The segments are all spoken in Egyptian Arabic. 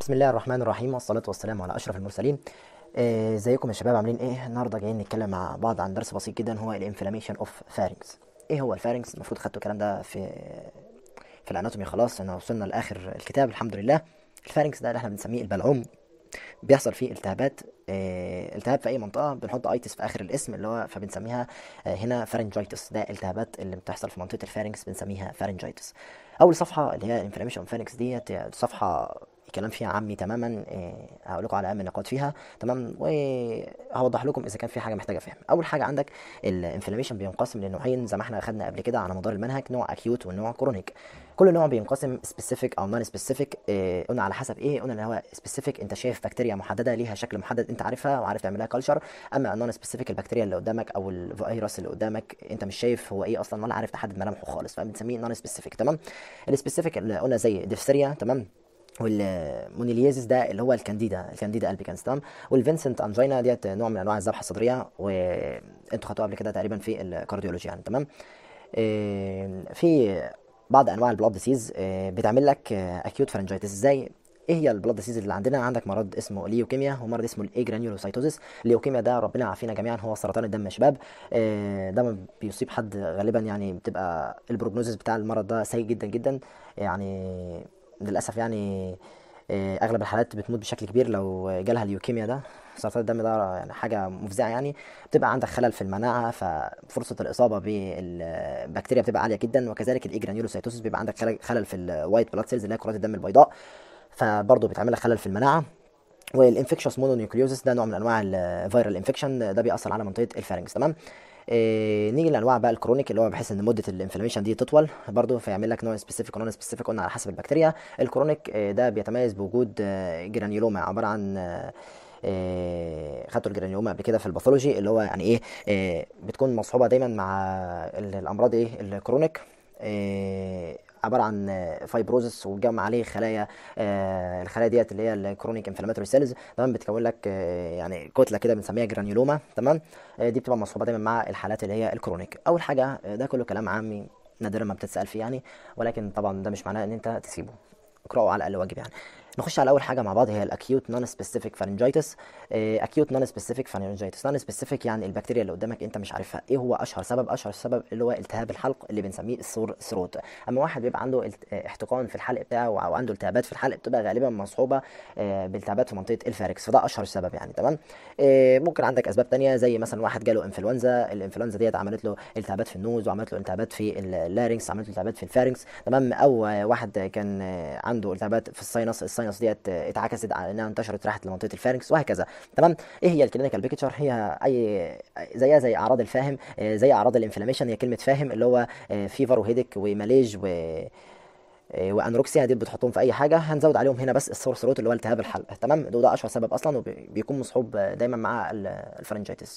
بسم الله الرحمن الرحيم والصلاة والسلام على أشرف المرسلين آه، ازيكم يا شباب عاملين ايه النهارده جايين نتكلم مع بعض عن درس بسيط جدا هو الانفلاميشن اوف فارنكس ايه هو الفارنكس المفروض خدتوا الكلام ده في في الاناتومي خلاص انا وصلنا لاخر الكتاب الحمد لله الفارنكس ده اللي احنا بنسميه البلعوم بيحصل فيه التهابات آه، التهاب في اي منطقه بنحط ايتس في اخر الاسم اللي هو فبنسميها آه، هنا فارنجايتس ده التهابات اللي بتحصل في منطقه الفارنكس بنسميها فارنجايتس اول صفحه اللي هي انفلاميشن فارنكس ديت صفحه الكلام فيها عامي تماما آه، هقول لكم على اهم النقاط فيها تمام وهوضح لكم اذا كان في حاجه محتاجه فهم اول حاجه عندك الانفلاميشن بينقسم لنوعين زي ما احنا اخدنا قبل كده على مدار المنهج نوع اكيوت والنوع كرونيك كل نوع بينقسم سبيسيفيك او نون سبيسيفيك قلنا على حسب ايه قلنا ان هو سبيسيفيك انت شايف بكتيريا محدده ليها شكل محدد انت عارفها وعارف تعملها كلشر اما النون سبيسيفيك البكتيريا اللي قدامك او الفيروس اللي قدامك انت مش شايف هو ايه اصلا ولا عارف تحدد ملامحه خالص فبنسميه نون سبيسيفيك تمام السبيسيفيك اللي قلنا زي ديفتيريا تمام والمونيليزيس ده اللي هو الكانديدا الكانديدا البيكانس تمام والفينسنت انجينا ديت نوع من انواع الذبحه الصدريه وانتوا خدتوها قبل كده تقريبا في الكارديولوجي يعني تمام إيه، في بعض انواع البلاد ديسيز بتعمل لك اكيوت فرنجايتس ازاي ايه هي البلاد ديسيز اللي عندنا عندك مرض اسمه ليوكيميا ومرض اسمه الاي جرانيولوسايتوزيس الليوكيميا ده ربنا يعافينا جميعا هو سرطان الدم يا شباب آه، ده ما بيصيب حد غالبا يعني بتبقى البروجنوزيس بتاع المرض ده سيء جدا جدا يعني للاسف يعني آه، اغلب الحالات بتموت بشكل كبير لو جالها اليوكيميا ده سرطان الدم ده يعني حاجه مفزعه يعني بتبقى عندك خلل في المناعه ففرصه الاصابه بالبكتيريا بتبقى عاليه جدا وكذلك الايجرانيولوسيتوسيس بيبقى عندك خلل- خلل في الوايت بلاد سيلز اللي هي كرات الدم البيضاء فبرضه بيتعمل لك خلل في المناعه والانفكشوس مونونيوكليوزيس ده نوع من انواع الفيرال انفكشن ده بيأثر على منطقه الفارنكس تمام إيه نيجي لانواع بقى الكرونيك اللي هو بحيث ان مده الانفلاميشن دي تطول برضه فيعمل لك نوع سبيسيفيك ونون سبيسيفيك قلنا على حسب البكتيريا الكرونيك إيه، ده بيتميز بوجود آه، جرانيولوما عباره عن آه، إيه، خدتوا الجرانيوما قبل كده في الباثولوجي اللي هو يعني ايه إيه، بتكون مصحوبه دايما مع ال- الامراض ايه الكرونيك إيه، عباره عن فايبروزس وجمع عليه خلايا آه، الخلايا ديت اللي هي الكرونيك انفلاماتوري سيلز تمام بتكون لك آه، يعني كتله كده بنسميها جرانيولوما تمام آه، دي بتبقى مصحوبه دايما مع الحالات اللي هي الكرونيك اول حاجه آه، ده كله كلام عامي نادرا ما بتتسال فيه يعني ولكن طبعا ده مش معناه ان انت تسيبه اقراه على الاقل واجب يعني نخش على اول حاجه مع بعض هي الاكيوت نون سبيسيفيك فارنجايتس اكيوت نون سبيسيفيك فارنجايتس نون سبيسيفيك يعني البكتيريا اللي قدامك انت مش عارفها ايه هو اشهر سبب اشهر سبب اللي هو التهاب الحلق اللي بنسميه السور ثروت اما واحد بيبقى عنده الت- احتقان في الحلق بتاعه او عنده التهابات في الحلق بتبقى غالبا مصحوبه آه، بالتهابات في منطقه الفاركس فده اشهر سبب يعني تمام آه، ممكن عندك اسباب تانية زي مثلا واحد جاله انفلونزا الانفلونزا ديت عملت له التهابات في النوز وعملت له التهابات في اللارynx عملت له التهابات في الفارنكس تمام او آه، واحد كان آه، عنده التهابات في الساينس الساينس ديت آه، اتعكست على انها انتشرت راحت لمنطقه الفارنكس وهكذا تمام ايه هي الكلينيكال بيكتشر هي اي زيها زي اعراض الفاهم آه، زي اعراض الانفلاميشن هي كلمه فاهم اللي هو فيفر وهيدك وماليج و آه، وانوركسيا دي بتحطهم في اي حاجه هنزود عليهم هنا بس السور ثروت اللي هو التهاب الحلق تمام ده, ده اشهر سبب اصلا وبيكون مصحوب آه، دايما مع ال- الفرنجيتس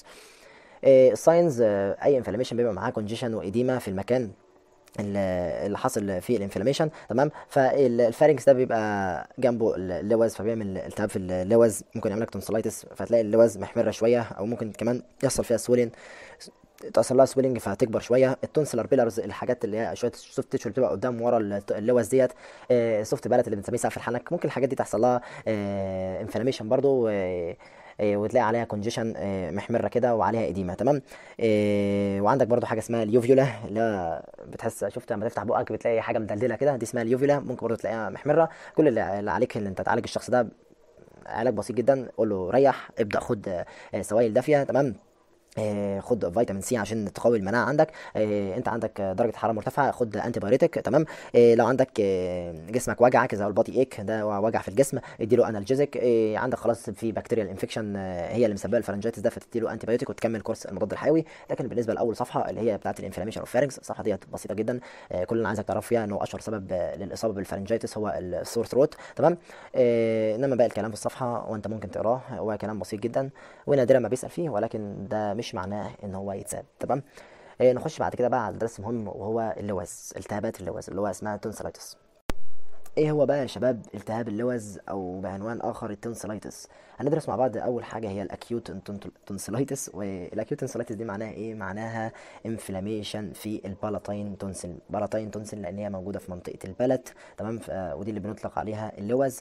الساينز اي انفلاميشن بيبقى معاه كونجيشن وايديما في المكان ال- اللي حاصل فيه الانفلاميشن تمام فالفارنكس ده بيبقى جنبه اللوز فبيعمل التهاب في اللوز ممكن يعمل لك تونسلايتس فتلاقي اللوز محمره شويه او ممكن كمان يحصل فيها سويلين تحصل لها سويلنج فتكبر شويه التونسلر بيلرز الحاجات اللي هي شويه سوفت تيشو اللي بتبقى قدام ورا الت- اللوز ديت آه، سوفت بالات اللي بنسميه سقف الحنك ممكن الحاجات دي تحصل لها انفلاميشن برضو آه، آه، وتلاقي عليها كونجيشن محمره كده وعليها اديمه تمام آه، وعندك برضو حاجه اسمها اليوفيولا اللي هي بتحس شفت لما تفتح بقك بتلاقي حاجه مدلدله كده دي اسمها اليوفيولا ممكن برضو تلاقيها محمره كل اللي اللي عليك ان انت تعالج الشخص ده علاج بسيط جدا قول له ريح ابدا خد آه، سوائل دافيه تمام آه، خد فيتامين سي عشان تقوي المناعه عندك آه، انت عندك آه، درجه حراره مرتفعه خد انتي بايوتيك تمام آه، لو عندك آه، جسمك وجعك زي البادي ايك ده وجع في الجسم اديله انالجيزك آه، عندك خلاص في بكتيريال انفكشن هي اللي مسببه الفرنجيتس ده فتديله انتي بايوتيك وتكمل كورس المضاد الحيوي لكن بالنسبه لاول صفحه اللي هي بتاعه الانفلاميشن اوف فارنكس الصفحه ديت بسيطه جدا آه، كل اللي انا عايزك تعرف فيها انه اشهر سبب آه، للاصابه بالفرنجيتس هو السور ثروت تمام آه، انما باقي الكلام في الصفحه وانت ممكن تقراه هو كلام بسيط جدا ونادرا ما بيسال فيه ولكن ده مش معناه ان هو يتساب تمام آه، نخش بعد كده بقى على درس مهم وهو اللوز التهابات اللوز اللي هو اسمها تونسلايتس ايه هو بقى يا شباب التهاب اللوز او بعنوان اخر التونسلايتس هندرس مع بعض اول حاجه هي الاكيوت تونسلايتس والاكيوت تونسلايتس دي معناها ايه معناها انفلاميشن في البالاتاين تونسل بالاتاين تونسل لان هي موجوده في منطقه البلت تمام ف- ودي اللي بنطلق عليها اللوز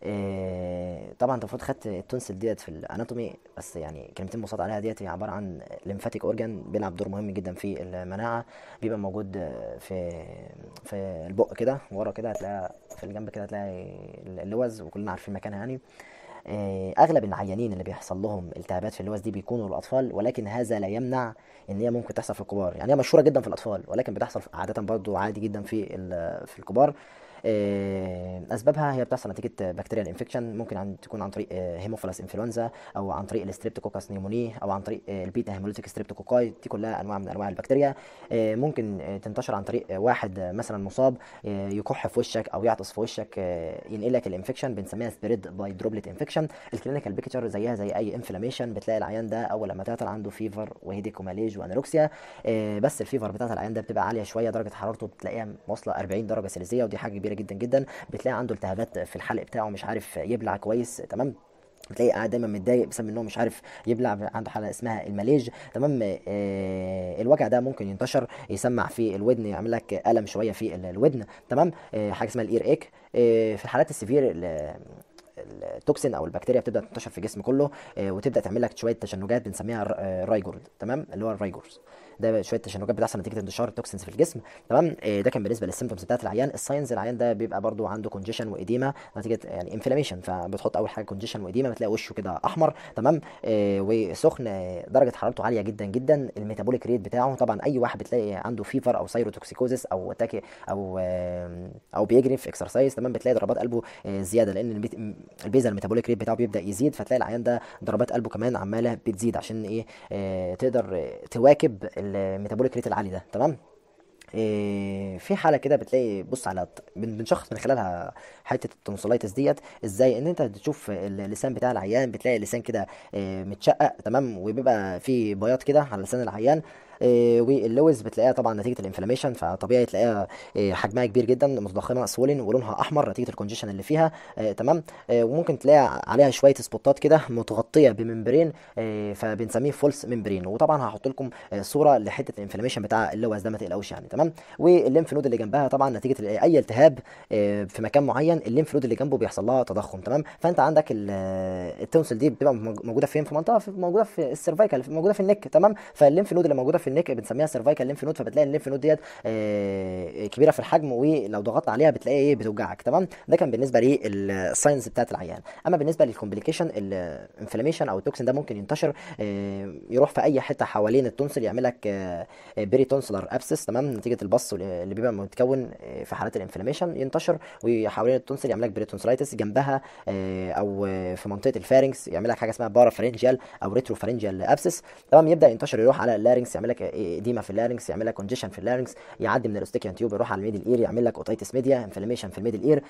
إيه طبعا انت المفروض خدت التونسل ديت في الاناتومي بس يعني كلمتين بسيط عليها ديت هي عباره عن ليمفاتيك اورجان بيلعب دور مهم جدا في المناعه بيبقى موجود في في البق كده ورا كده هتلاقيها في الجنب كده هتلاقي اللوز وكلنا عارفين مكانها يعني آه، اغلب العيانين اللي بيحصل لهم التهابات في اللوز دي بيكونوا الاطفال ولكن هذا لا يمنع ان هي ممكن تحصل في الكبار يعني هي مشهوره جدا في الاطفال ولكن بتحصل عاده برضو عادي جدا في ال- في الكبار آه، اسبابها هي بتحصل نتيجه بكتيريال انفكشن ممكن عن تكون عن طريق هيموفيلس انفلونزا او عن طريق الستريبتوكوكاس نيموني او عن طريق آه، البيتا هيموليتيك ستريبتوكوكاي دي كلها انواع من انواع البكتيريا آه، ممكن آه، تنتشر عن طريق واحد آه، مثلا مصاب آه، يكح في وشك او يعطس في وشك آه، ينقلك الانفكشن بنسميها سبريد باي دروبلت انفكشن الكلينيكال بيكتشر زيها زي اي انفلاميشن بتلاقي العيان ده اول لما تعطل عنده فيفر وهيديك وماليج وانوركسيا آه، بس الفيفر بتاعت العيان ده بتبقى عاليه شويه درجه حرارته بتلاقيها واصله 40 درجه سلسيه ودي حاجه كبيره جدا جدا بتلاقي عنده التهابات في الحلق بتاعه مش عارف يبلع كويس تمام بتلاقي قاعد دايما متضايق بسبب ان هو مش عارف يبلع عنده حاله اسمها الماليج تمام آه الوجع ده ممكن ينتشر يسمع في الودن يعمل لك الم شويه في ال- الودن تمام آه حاجه اسمها الاير ايك آه في الحالات السيفير ال- التوكسين او البكتيريا بتبدا تنتشر في الجسم كله آه، وتبدا تعمل لك شويه تشنجات بنسميها الر- آه، رايجورد تمام اللي هو الرايجورز ده شويه تشنجات بتحصل نتيجه انتشار التوكسينز في الجسم تمام آه، ده كان بالنسبه للسيمتومز بتاعت العيان الساينز العيان ده بيبقى برضو عنده كونجيشن واديما نتيجه يعني انفلاميشن فبتحط اول حاجه كونجيشن واديما بتلاقي وشه كده احمر تمام آه، وسخن آه، درجه حرارته عاليه جدا جدا الميتابوليك ريت بتاعه طبعا اي واحد بتلاقي عنده فيفر او سايروتوكسيكوزيس او تاكي او آه، او بيجري في اكسرسايز تمام بتلاقي ضربات قلبه آه، زياده لان البيت- البيزا الميتابوليك ريت بتاعه بيبدا يزيد فتلاقي العيان ده ضربات قلبه كمان عماله بتزيد عشان ايه آه، تقدر آه، تواكب الميتابوليك ريت العالي ده تمام إيه، في حاله كده بتلاقي بص على بن- بنشخص من خلالها حته التونسلايتس ديت ازاي ان انت تشوف اللسان بتاع العيان بتلاقي اللسان كده إيه، متشقق تمام وبيبقى في بياض كده على لسان العيان إيه، واللوز بتلاقيها طبعا نتيجه الانفلاميشن فطبيعي تلاقيها إيه، حجمها كبير جدا متضخمه سوولن ولونها احمر نتيجه الكونجيشن اللي فيها إيه، تمام إيه، وممكن تلاقي عليها شويه سبوتات كده متغطيه بممبرين إيه، فبنسميه فولس ممبرين وطبعا هحط لكم آه، صوره لحته الانفلاميشن بتاع اللوز ده ما تقلقوش يعني تمام والليمف نود اللي جنبها طبعا نتيجه ال- اي التهاب آه، في مكان معين الليمف نود اللي جنبه بيحصل لها تضخم تمام فانت عندك ال- آه، التونسل دي بتبقى موج- موجوده فين في منطقه في موجوده في السيرفايكال موجوده في النك تمام فالليمف نود اللي موجوده في النك بنسميها سيرفايكال ليمف نود فبتلاقي الليمف نود ديت آه، كبيره في الحجم ولو ضغطت عليها بتلاقي ايه بتوجعك تمام ده كان بالنسبه للساينز بتاعت العيان اما بالنسبه للكومبليكيشن الانفلاميشن او التوكسين ده ممكن ينتشر آه، يروح في اي حته حوالين التونسل يعمل لك بيري تونسلر ابسس تمام نتيجه البص اللي بيبقى متكون آه، في حالات الانفلاميشن ينتشر وحوالين التونسل يعمل لك بيري تونسلايتس جنبها آه، او آه، في منطقه الفارنكس يعمل لك حاجه اسمها بارا فارنجيال او ريترو فارنجيال ابسس تمام يبدا ينتشر يروح على اللارنكس يعمل لك اديما في اللارنكس يعمل لك كونجيشن في اللارنكس يعدي من الاوستيكيان تيوب يروح على الميدل اير يعمل لك اوتيتس ميديا انفلاميشن في الميدل اير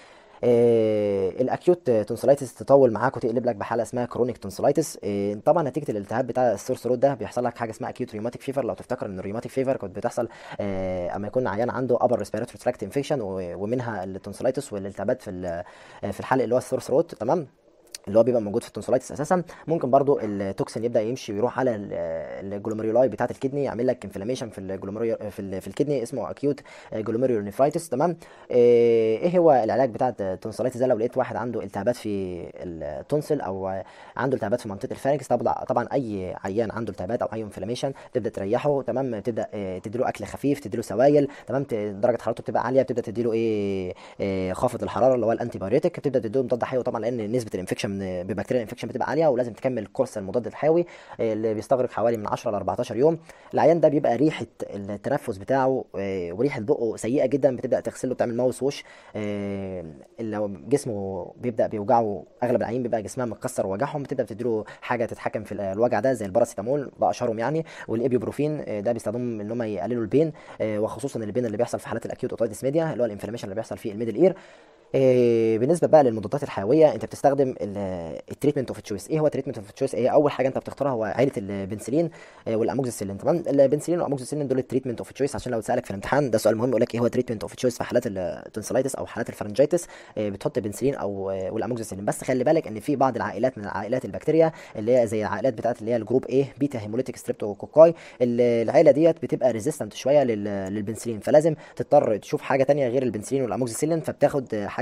آه، الاكيوت تونسلايتس تطول معاك وتقلب لك بحاله اسمها كرونيك تونسلايتس آه، طبعا نتيجه الالتهاب بتاع السورس رود ده بيحصل لك حاجه اسمها اكيوت ريوماتيك فيفر لو تفتكر ان الريوماتيك فيفر كانت بتحصل آه، اما يكون عيان عنده ابر ريسبيراتوري تراكت انفكشن ومنها التونسلايتس والالتهابات في ال- آه، في الحلق اللي هو السورس رود تمام اللي هو بيبقى موجود في التونسلايتس اساسا ممكن برضو التوكسين يبدا يمشي ويروح على ال- الجلوميرولاي بتاعه الكدني يعمل لك انفلاميشن في الجلوميريو في, ال- في الكدني اسمه اكيوت جلوميريولونيفرايتس تمام ايه إيه هو العلاج بتاع التونسلايتس ده لو لقيت واحد عنده التهابات في التونسل او عنده التهابات في منطقه الفارنكس طبعا طبعا اي عيان عنده التهابات او اي انفلاميشن تبدا تريحه تمام تبدا آه، تديله اكل خفيف تديله سوائل تمام ت- درجه حرارته بتبقى عاليه بتبدا تديله ايه آه، خافض الحراره اللي هو الانتي بايوريتك بتبدا تديله مضاد حيوي طبعا لان نسبه الانفكشن ببكتيريا الانفكشن بتبقى عاليه ولازم تكمل كورس المضاد الحيوي آه، اللي بيستغرق حوالي من 10 ل 14 يوم العيان ده بيبقى ريحه التنفس بتاعه آه، وريحه بقه سيئه جدا بتبدا تغسله بتعمل ماوس ووش آه، لو جسمه بيبدا بيوجعه اغلب العيان بيبقى جسمها متكسر ووجعهم بتبدا تديله حاجه تتحكم في الوجع ده زي الباراسيتامول ده اشهرهم يعني والايبيوبروفين آه، ده بيستخدموا ان هم يقللوا البين آه، وخصوصا البين اللي بيحصل في حالات الاكيوت اوتايتس ميديا اللي هو الانفلاميشن اللي بيحصل في الميدل اير إيه بالنسبه بقى للمضادات الحيويه انت بتستخدم التريتمنت اوف تشويس ايه هو التريتمنت اوف تشويس هي اول حاجه انت بتختارها هو عيله البنسلين آه، والاموكسيسيلين تمام البنسلين والاموكسيسيلين دول التريتمنت اوف تشويس عشان لو اتسالك في الامتحان ده سؤال مهم يقول لك ايه هو التريتمنت اوف تشويس في حالات التونسلايتس او حالات الفرنجيتس آه، بتحط بنسلين او آه، والاموكسيسيلين بس خلي بالك ان في بعض العائلات من عائلات البكتيريا اللي هي زي العائلات بتاعت اللي هي الجروب ايه بيتا هيموليتيك ستريبتوكوكاي ال- العيله ديت بتبقى ريزيستنت شويه لل- للبنسلين فلازم تضطر تشوف حاجه تانية غير البنسلين والاموكسيسيلين فبتاخد حاجه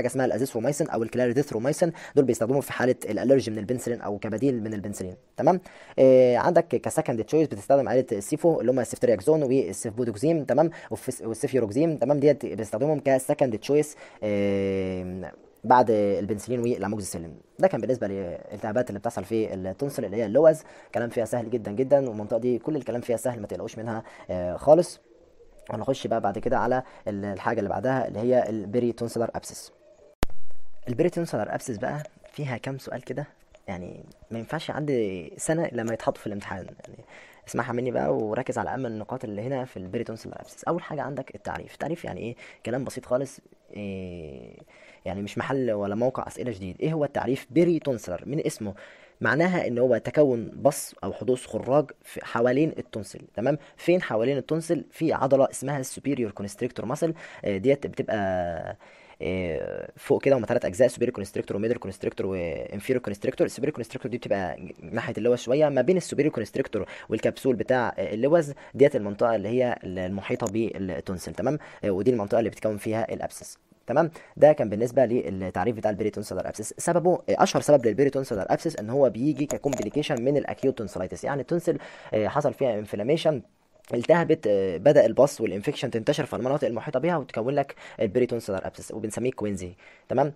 حاجه اسمها الازيثرومايسين او الكلاريديثرومايسين دول بيستخدموا في حاله الالرجي من البنسلين او كبديل من البنسلين تمام آه عندك كسكند تشويس بتستخدم عائله السيفو اللي هم السيفترياكزون والسيفبودوكزيم تمام والفس- والسيفيروكزيم تمام ديت بيستخدمهم كسكند تشويس آه بعد البنسلين والاموكسيسيلين ده كان بالنسبه للالتهابات اللي بتحصل في التونسل اللي هي اللوز كلام فيها سهل جدا جدا والمنطقه دي كل الكلام فيها سهل ما تقلقوش منها آه خالص هنخش بقى بعد كده على الحاجه اللي بعدها اللي هي البيري تونسلر ابسس البيري تونسلر ابسس بقى فيها كام سؤال كده يعني ما ينفعش يعدي سنه لما يتحط في الامتحان يعني اسمعها مني بقى وركز على اهم النقاط اللي هنا في البيري تونسلر ابسس اول حاجه عندك التعريف التعريف يعني ايه كلام بسيط خالص إيه يعني مش محل ولا موقع اسئله جديد ايه هو التعريف بيري تونسلر من اسمه معناها ان هو تكون بص او حدوث خراج في حوالين التونسل تمام فين حوالين التونسل في عضله اسمها السوبيريور كونستريكتور ماسل ديت بتبقى آه، فوق كده هما ثلاث اجزاء سوبيريور كونستريكتور وميدل كونستريكتور وانفيريور كونستريكتور السوبيريور كونستريكتور دي بتبقى ناحيه اللوز شويه ما بين السوبيريور كونستريكتور والكبسول بتاع آه، اللوز ديت المنطقه اللي هي المحيطه بالتونسل تمام آه، ودي المنطقه اللي بتكون فيها الابسس تمام ده كان بالنسبه للتعريف بتاع البيريتونسلر ابسس سببه اشهر سبب للبيريتونسلر ابسس ان هو بيجي ككومبليكيشن من الاكيوت تونسلايتس يعني التونسل آه، حصل فيها انفلاميشن التهبت آه، بدا الباص والانفكشن تنتشر في المناطق المحيطه بها وتكون لك البيريتونسلر ابسس وبنسميه كوينزي تمام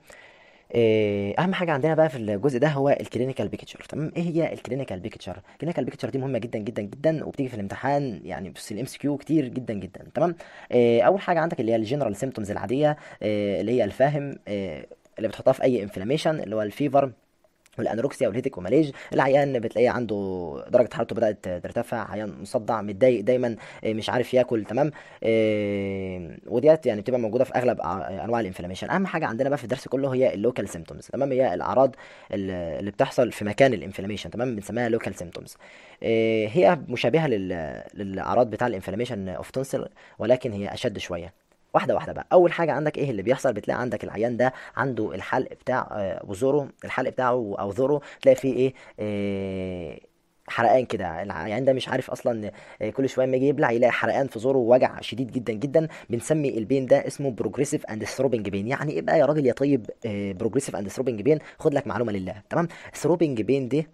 آه، اهم حاجه عندنا بقى في الجزء ده هو الكلينيكال بيكتشر تمام ايه هي الكلينيكال بيكتشر الكلينيكال بيكتشر دي مهمه جدا جدا جدا وبتيجي في الامتحان يعني بس الام سي كيو كتير جدا جدا تمام آه، اول حاجه عندك اللي هي الجنرال سيمتومز العاديه آه، اللي هي الفاهم آه، اللي بتحطها في اي انفلاميشن اللي هو الفيفر والانوركسيا والهيتك وماليج العيان بتلاقيه عنده درجه حرارته بدات ترتفع عيان مصدع متضايق دايما آه، مش عارف ياكل تمام آه، وديت يعني بتبقى موجوده في اغلب ع- انواع الانفلاميشن اهم حاجه عندنا بقى في الدرس كله هي اللوكال سيمتومز تمام هي الاعراض ال- اللي بتحصل في مكان الانفلاميشن تمام بنسميها لوكال سيمتومز هي مشابهه لل- للاعراض بتاع الانفلاميشن اوف تونسل ولكن هي اشد شويه واحده واحده بقى اول حاجه عندك ايه اللي بيحصل بتلاقي عندك العيان ده عنده الحلق بتاع آه، وزوره الحلق بتاعه او ذوره تلاقي فيه ايه آه، حرقان كده العيان ده مش عارف اصلا آه، كل شويه ما يجي يبلع يلاقي حرقان في زوره ووجع شديد جدا جدا بنسمي البين ده اسمه بروجريسيف اند ثروبنج بين يعني ايه بقى يا راجل يا طيب بروجريسيف اند ثروبنج بين خد لك معلومه لله تمام ثروبنج بين دي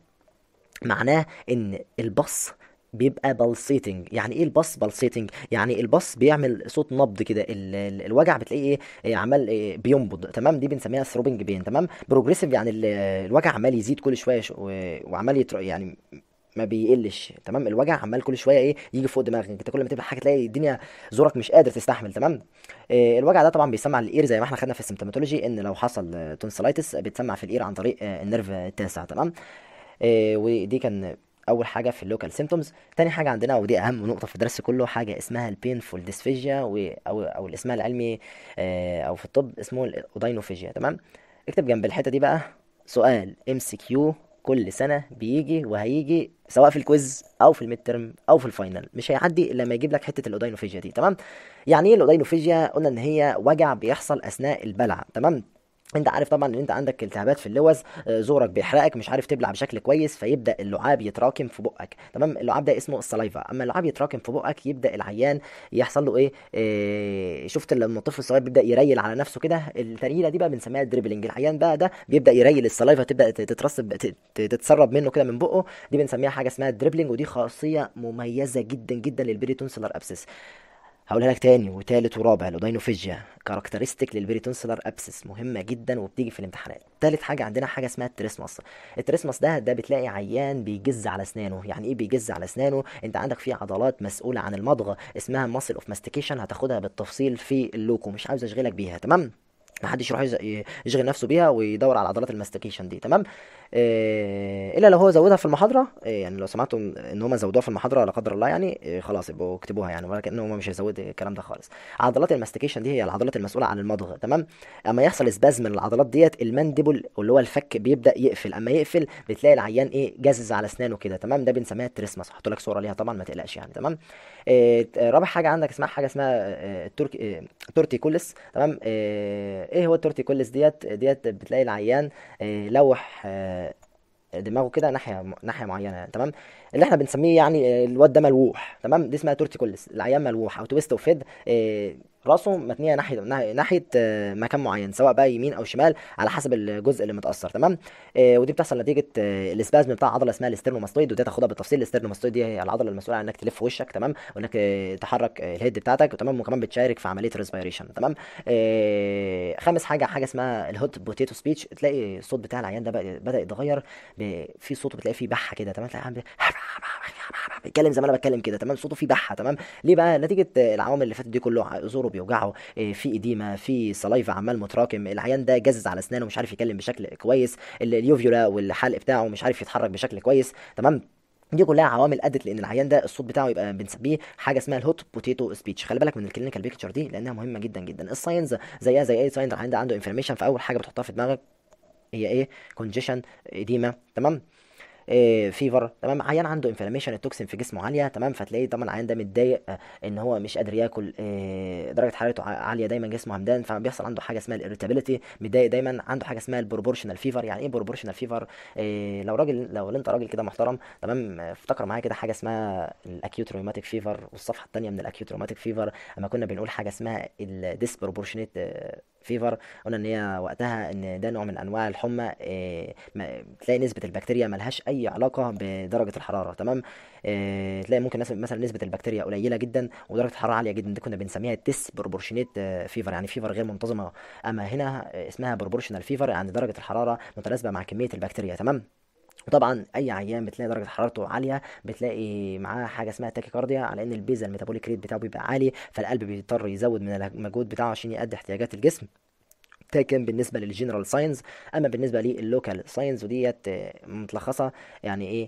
معناه ان البص بيبقى بلسيتنج يعني ايه البص بلسيتنج يعني البص بيعمل صوت نبض كده ال- ال- الوجع بتلاقيه ايه إيه عمال إيه بينبض تمام دي بنسميها ثروبنج بين تمام بروجريسيف يعني ال- الوجع عمال يزيد كل شويه شو- و- وعمال يتر... يعني ما بيقلش تمام الوجع عمال كل شويه ايه يجي فوق دماغك انت كل ما تبقى حاجه تلاقي الدنيا زورك مش قادر تستحمل تمام إيه الوجع ده طبعا بيسمع الاير زي ما احنا خدنا في السيمتوماتولوجي ان لو حصل تونسلايتس بتسمع في الاير عن طريق آه، النيرف التاسع تمام إيه ودي كان اول حاجه في اللوكال سيمتومز تاني حاجه عندنا ودي اهم نقطه في الدرس كله حاجه اسمها البينفول ديسفيجيا او او الاسم العلمي آه، او في الطب اسمه الاودينوفيجيا تمام اكتب جنب الحته دي بقى سؤال ام سي كيو كل سنه بيجي وهيجي سواء في الكويز او في الميد ترم او في الفاينل مش هيعدي الا لما يجيب لك حته الاودينوفيجيا دي تمام يعني ايه الاودينوفيجيا قلنا ان هي وجع بيحصل اثناء البلع تمام انت عارف طبعا ان انت عندك التهابات في اللوز آه، زورك بيحرقك مش عارف تبلع بشكل كويس فيبدا اللعاب يتراكم في بقك تمام اللعاب ده اسمه السلايفا اما اللعاب يتراكم في بقك يبدا العيان يحصل له ايه, إيه شفت لما الطفل الصغير بيبدا يريل على نفسه كده التريله دي بقى بنسميها دريبلينج العيان بقى ده بيبدا يريل السلايفا تبدا تترسب ت- ت- تتسرب منه كده من بقه دي بنسميها حاجه اسمها دريبلينج ودي خاصيه مميزه جدا جدا للبريتونسلر ابسس هقولها لك تاني وتالت ورابع الاودينوفيجيا كاركترستيك للبريتونسلر ابسس مهمه جدا وبتيجي في الامتحانات تالت حاجه عندنا حاجه اسمها التريسماس التريسماس ده ده بتلاقي عيان بيجز على اسنانه يعني ايه بيجز على اسنانه انت عندك في عضلات مسؤوله عن المضغ اسمها ماسل اوف ماستيكيشن هتاخدها بالتفصيل في اللوكو مش عاوز اشغلك بيها تمام محدش يروح يز- يشغل نفسه بيها ويدور على عضلات الماستيكيشن دي تمام إيه الا لو هو زودها في المحاضره إيه يعني لو سمعتوا ان هم زودوها في المحاضره لا قدر الله يعني إيه خلاص يبقوا اكتبوها يعني ولكن هم مش هيزودوا الكلام ده خالص عضلات الماستيكيشن دي هي العضلات المسؤوله عن المضغ تمام اما يحصل سبازم من العضلات ديت المانديبل اللي هو الفك بيبدا يقفل اما يقفل بتلاقي العيان ايه جزز على اسنانه كده تمام ده بنسميها التريسماس هحط لك صوره ليها طبعا ما تقلقش يعني تمام إيه رابع حاجه عندك اسمها حاجه اسمها آه، التركي آه، تورتيكوليس تمام آه، ايه هو التورتيكوليس ديت ديت بتلاقي العيان آه، لوح آه، دماغه كده ناحيه ناحيه معينه تمام اللي احنا بنسميه يعني آه، الواد ده ملوح تمام دي اسمها تورتيكوليس العيان ملوح او تويست اوف هيد راسه متنيه ناحيه ناحيه ناحية، آه، مكان معين سواء بقى يمين او شمال على حسب الجزء اللي متاثر تمام آه، ودي بتحصل نتيجه آه، الاسبازم بتاع عضله اسمها الاسترنوماستويد ودي تاخدها بالتفصيل الاسترنوماستويد دي هي العضله المسؤوله عن انك تلف وشك تمام وانك آه، تحرك آه، الهيد بتاعتك تمام وكمان بتشارك في عمليه الريسبيريشن تمام آه، خامس حاجه حاجه اسمها الهوت بوتيتو سبيتش تلاقي الصوت بتاع العيان ده بقى- بدا يتغير ب- في صوت بتلاقي فيه بحه كده تمام تلاقي عامل بيتكلم زي ما انا بتكلم كده تمام صوته فيه بحه تمام ليه بقى نتيجه آه، العوامل اللي فاتت دي كله زوره بيوجعه آه، في اديمه في سلايفا عمال متراكم العيان ده جزز على اسنانه مش عارف يتكلم بشكل كويس ال- اليوفيولا والحلق بتاعه مش عارف يتحرك بشكل كويس تمام دي كلها عوامل ادت لان العيان ده الصوت بتاعه يبقى بنسميه حاجه اسمها الهوت بوتيتو سبيتش خلي بالك من الكلينيكال بيكتشر دي لانها مهمه جدا جدا الساينز زيها زي اي ساين العيان ده عنده انفلاميشن فاول حاجه بتحطها في دماغك هي ايه كونجيشن اديمه تمام إيه فيفر تمام عيان عنده انفلاميشن التوكسين في جسمه عاليه تمام فتلاقيه طبعا العيان ده متضايق آه، ان هو مش قادر ياكل إيه درجه حرارته ع- عاليه دايما جسمه همدان فبيحصل عنده حاجه اسمها الاريتابيليتي متضايق دايما عنده حاجه اسمها البروبورشنال فيفر يعني ايه بروبورشنال فيفر إيه لو راجل لو انت راجل كده محترم تمام آه، افتكر معايا كده حاجه اسمها الاكيوت روماتيك فيفر والصفحه الثانيه من الاكيوت روماتيك فيفر اما كنا بنقول حاجه اسمها الديسبروبورشنيت فيفر قلنا ان هي وقتها ان ده نوع من انواع الحمى إيه، ما- تلاقي نسبه البكتيريا ملهاش اي علاقه بدرجه الحراره تمام إيه، تلاقي ممكن ناس- مثلا نسبه البكتيريا قليله جدا ودرجه الحراره عاليه جدا دي كنا بنسميها ديسبروبورشنيت فيفر يعني فيفر غير منتظمه اما هنا آه، اسمها بروبورشنال فيفر يعني درجه الحراره متناسبه مع كميه البكتيريا تمام وطبعا اي عيان بتلاقي درجه حرارته عاليه بتلاقي معاه حاجه اسمها تاكيكارديا على ان البيزا الميتابوليك ريت بتاعه بيبقى عالي فالقلب بيضطر يزود من المجهود بتاعه عشان يؤدي احتياجات الجسم ده كان بالنسبه للجنرال ساينز اما بالنسبه لللوكال ساينز وديت آه، متلخصه يعني ايه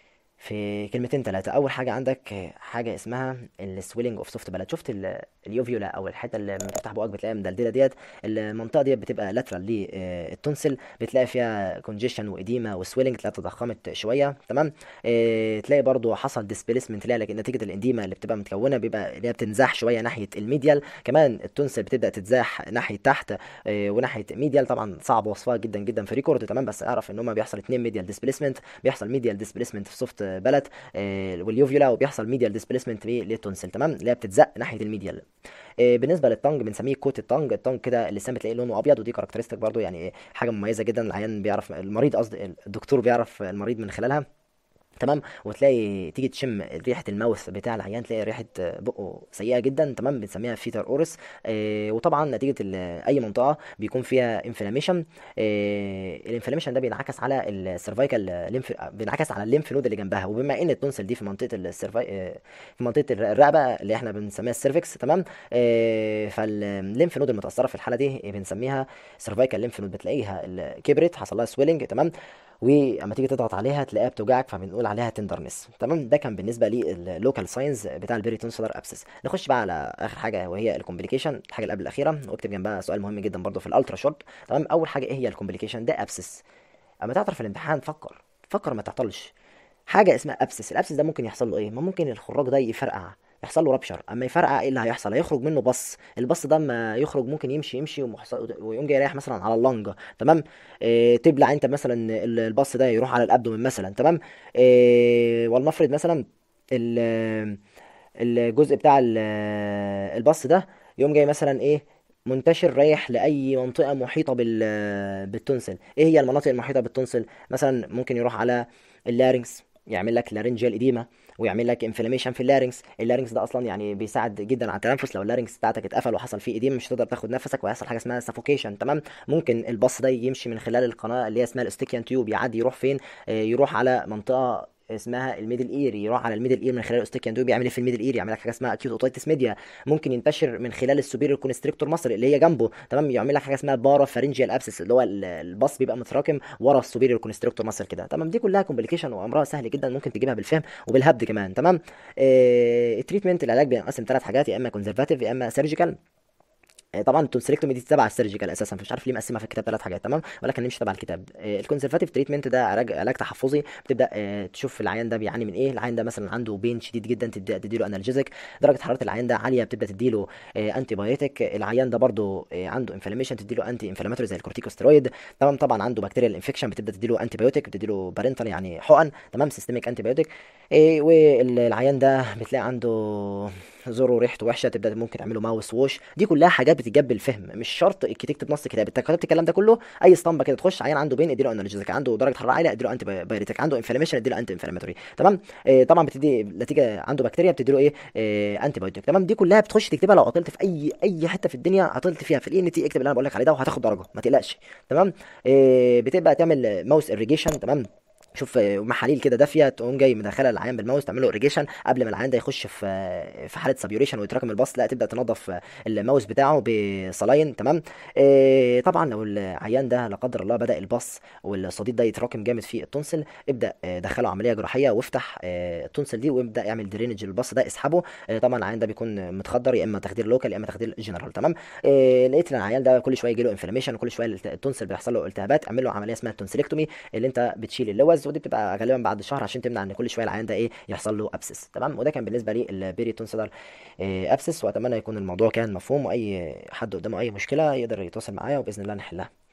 في كلمتين ثلاثة أول حاجة عندك حاجة اسمها السويلنج اوف سوفت بلد شفت ال- اليوفيولا أو الحتة اللي لما تفتح بقك بتلاقيها مدلدلة ديت المنطقة ديت بتبقى لاترال للتونسل بتلاقي فيها كونجيشن وإديما وسويلنج تلاقيها تضخمت شوية تمام اه تلاقي برضو حصل ديسبيسمنت ليها لكن نتيجة الإديما اللي بتبقى متكونة بيبقى اللي هي بتنزاح شوية ناحية الميديال كمان التونسل بتبدأ تتزاح ناحية تحت اه وناحية ميديال طبعا صعب وصفها جدا جدا في ريكورد تمام بس اعرف ان هما بيحصل اتنين ميديال ديسبيسمنت بيحصل ميديال ديسبيسمنت في سوفت بلد آه، واليوفيولا وبيحصل ميديال ديسبيسمنت للتونسل تمام اللي هي بتتزق ناحيه الميديال آه، بالنسبه للتانج بنسميه كوت التانج التانج كده اللسان بتلاقي لونه ابيض ودي كاركترستيك برضو يعني حاجه مميزه جدا العيان بيعرف المريض قصدي الدكتور بيعرف المريض من خلالها تمام وتلاقي تيجي تشم ريحه الماوث بتاع العيان تلاقي ريحه بقه سيئه جدا تمام بنسميها فيتر اورس آه وطبعا نتيجه ال- اي منطقه بيكون فيها انفلاميشن آه الانفلاميشن ده بينعكس على السيرفايكال ليمف بينعكس على الليمف نود اللي جنبها وبما ان التونسل دي في منطقه السيرفاي آه في منطقه الر- الرقبه اللي احنا بنسميها السيرفكس تمام آه فالليمف نود المتاثره في الحاله دي بنسميها سيرفايكال ليمف نود بتلاقيها ال- كبرت حصل لها سويلنج تمام واما تيجي تضغط عليها تلاقيها بتوجعك فبنقول عليها تندرنس تمام ده كان بالنسبه للوكال ساينز بتاع البيريتونسولار ابسس نخش بقى على اخر حاجه وهي الكومبليكيشن الحاجه اللي قبل الاخيره واكتب جنبها سؤال مهم جدا برضو في الالترا شورت تمام اول حاجه ايه هي الكومبليكيشن ده ابسس اما تعطر في الامتحان فكر فكر ما تعطلش حاجه اسمها ابسس الابسس ده ممكن يحصل له ايه ما ممكن الخراج ده يفرقع يحصل له رابشر اما يفرقع ايه اللي هيحصل هيخرج منه بص البص ده اما يخرج ممكن يمشي يمشي ومحصل- ويقوم جاي رايح مثلا على اللنج تمام إيه تبلع انت مثلا ال- البص ده يروح على الابدومين مثلا تمام إيه ولنفرض مثلا ال- الجزء بتاع ال- البص ده يقوم جاي مثلا ايه منتشر رايح لاي منطقه محيطه بال بالتونسل ايه هي المناطق المحيطه بالتونسل مثلا ممكن يروح على اللارynx يعمل لك لارنجيال اديما ويعمل لك انفلاميشن في اللارynx اللارynx ده اصلا يعني بيساعد جدا على التنفس لو اللارynx بتاعتك اتقفل وحصل فيه اديما مش هتقدر تاخد نفسك وهيحصل حاجه اسمها سافوكيشن تمام ممكن الباص ده يمشي من خلال القناه اللي هي اسمها الاستيكيان تيوب يعدي يروح فين آه، يروح على منطقه اسمها الميدل اير يروح على الميدل اير من خلال الاستيكيان تيوب يعمل ايه في الميدل اير يعمل لك حاجه اسمها اكيوت اوتيتس ميديا ممكن ينتشر من خلال السوبيريور كونستريكتور مصر اللي هي جنبه تمام يعمل لك حاجه اسمها بارا فارنجيال ابسس اللي هو ال- الباص بيبقى متراكم ورا السوبيريور كونستريكتور مصر كده تمام دي كلها كومبليكيشن وامرها سهل جدا ممكن تجيبها بالفهم وبالهبد كمان تمام آه التريتمنت العلاج بينقسم ثلاث حاجات يا اما كونزرفاتيف يا اما سيرجيكال آه، طبعا التونسيلكتومي دي تبع السيرجيكال اساسا فمش عارف ليه مقسمها في الكتاب ثلاث حاجات تمام ولكن نمشي تبع الكتاب آه، الكونسرفاتيف تريتمنت ده علاج علاج تحفظي بتبدا آه، تشوف العيان ده بيعاني من ايه العيان ده مثلا عنده بين شديد جدا تبدا تديله انالجيزك درجه حراره العيان ده عاليه بتبدا تديله انتي بايوتيك العيان ده برضو آه، عنده انفلاميشن تديله انتي انفلاماتوري زي الكورتيكوستيرويد تمام طبعا عنده بكتيريال انفكشن بتبدا تديله انتي بايوتيك بتديله بارنتال يعني حقن تمام سيستميك انتي بايوتيك والعيان ده بتلاقي عنده زوره ريحته وحشه تبدا ممكن تعمله ماوس ووش دي كلها حاجات بتجاب الفهم مش شرط تكتب نص كتاب انت كتبت الكلام ده كله اي اسطمبه كده تخش عيان عنده بين اديله انالجيزك عنده درجه حراره عاليه اديله انتي بايريتك عنده انفلاميشن اديله انتي انفلاماتوري تمام آه طبعا بتدي نتيجه عنده بكتيريا بتديله ايه آه انتي بايوتيك تمام دي كلها بتخش تكتبها لو عطلت في اي اي حته في الدنيا عطلت فيها في الاي ان تي اكتب اللي انا بقول لك عليه ده وهتاخد درجه ما تقلقش تمام آه بتبقى تعمل ماوس اريجيشن تمام شوف محاليل كده دافيه تقوم جاي مدخلها العيان بالماوس تعمل له اريجيشن قبل ما العيان ده يخش في في حاله سابيوريشن ويتراكم البص لا تبدا تنظف الماوس بتاعه بصلاين تمام إيه طبعا لو العيان ده لا قدر الله بدا البص والصديد ده يتراكم جامد في التونسل ابدا دخله عمليه جراحيه وافتح التونسل دي وابدا يعمل درينج للبص ده اسحبه طبعا العيان ده بيكون متخدر يا اما تخدير لوكال يا اما تخدير جنرال تمام إيه لقيت العيان ده كل شويه يجي له انفلاميشن كل شويه التونسل بيحصل له التهابات اعمل له عمليه اسمها التونسيلكتومي اللي انت بتشيل اللوز ودي بتبقى غالبا بعد شهر عشان تمنع ان كل شويه العيان ده ايه يحصل له ابسس تمام وده كان بالنسبه لي البيري تونسيلر ابسس واتمنى يكون الموضوع كان مفهوم واي حد قدامه اي مشكله يقدر يتواصل معايا وباذن الله نحلها